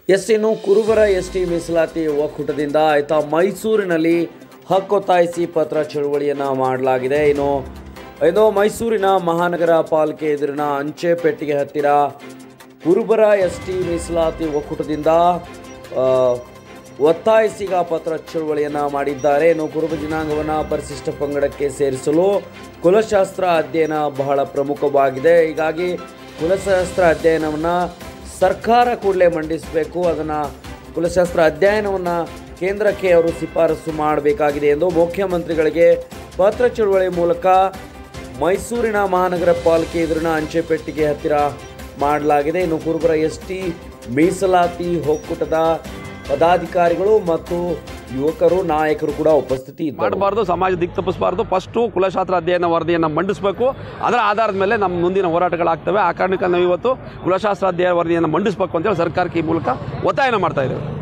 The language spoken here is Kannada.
ಎಸ್ ಇನ್ನು ಕುರುಬರ ಎಸ್ ಟಿ ಮೀಸಲಾತಿ ಒಕ್ಕೂಟದಿಂದ ಆಯ್ತಾ ಮೈಸೂರಿನಲ್ಲಿ ಹಕ್ಕೊತ್ತಾಯಿಸಿ ಪತ್ರ ಚಳುವಳಿಯನ್ನು ಮಾಡಲಾಗಿದೆ ಇನ್ನು ಇದು ಮೈಸೂರಿನ ಮಹಾನಗರ ಪಾಲಿಕೆ ಎದುರಿನ ಅಂಚೆ ಪೆಟ್ಟಿಗೆ ಹತ್ತಿರ ಕುರುಬರ ಎಸ್ ಟಿ ಮೀಸಲಾತಿ ಒಕ್ಕೂಟದಿಂದ ಆ, ಒತ್ತಾಯಿಸಿಗ ಪತ್ರ ಚಳುವಳಿಯನ್ನು ಮಾಡಿದ್ದಾರೆ ಇನ್ನು ಕುರುಬ ಜನಾಂಗವನ್ನು ಪರಿಶಿಷ್ಟ ಪಂಗಡಕ್ಕೆ ಸೇರಿಸಲು ಕುಲಶಾಸ್ತ್ರ ಅಧ್ಯಯನ ಬಹಳ ಪ್ರಮುಖವಾಗಿದೆ ಹೀಗಾಗಿ ಕುಲಶಾಸ್ತ್ರ ಅಧ್ಯಯನವನ್ನು ಸರ್ಕಾರ ಕೂಡಲೇ ಮಂಡಿಸಬೇಕು ಅದನ್ನು ಕುಲಶಾಸ್ತ್ರ ಅಧ್ಯಯನವನ್ನು ಕೇಂದ್ರಕ್ಕೆ ಅವರು ಶಿಫಾರಸು ಮಾಡಬೇಕಾಗಿದೆ ಎಂದು ಮುಖ್ಯಮಂತ್ರಿಗಳಿಗೆ ಪತ್ರ ಚಳುವಳಿ ಮೂಲಕ ಮೈಸೂರಿನ ಮಹಾನಗರ ಪಾಲಿಕೆ ಎದುರಿನ ಅಂಚೆ ಪೆಟ್ಟಿಗೆ ಹತ್ತಿರ ಮಾಡಲಾಗಿದೆ ಇನ್ನು ಕುರುಬರ ಎಸ್ ಟಿ ಮೀಸಲಾತಿ ಒಕ್ಕೂಟದ ಪದಾಧಿಕಾರಿಗಳು ಮತ್ತು ಯುವಕರು ನಾಯಕರು ಕೂಡ ಉಪಸ್ಥಿತಿ ಇದ್ದರು ಮಾಡಬಾರ್ದು ಸಮಾಜ ದಿಕ್ಕು ತಪ್ಪಿಸಬಾರ್ದು ಫಸ್ಟು ಕುಲಶಾಸ್ತ್ರ ಅಧ್ಯಯನ ವರದಿಯನ್ನು ಮಂಡಿಸಬೇಕು ಅದರ ಆಧಾರದ ಮೇಲೆ ನಮ್ಮ ಮುಂದಿನ ಹೋರಾಟಗಳಾಗ್ತವೆ ಆ ಕಾರಣಕ್ಕೆ ನಾವು ಇವತ್ತು ಕುಲಶಾಸ್ತ್ರ ಅಧ್ಯಯನ ವರದಿಯನ್ನು ಮಂಡಿಸಬೇಕು ಅಂತೇಳಿ ಸರ್ಕಾರಕ್ಕೆ ಈ ಮೂಲಕ ಒತ್ತಾಯನ ಮಾಡ್ತಾ ಇದ್ದೇವೆ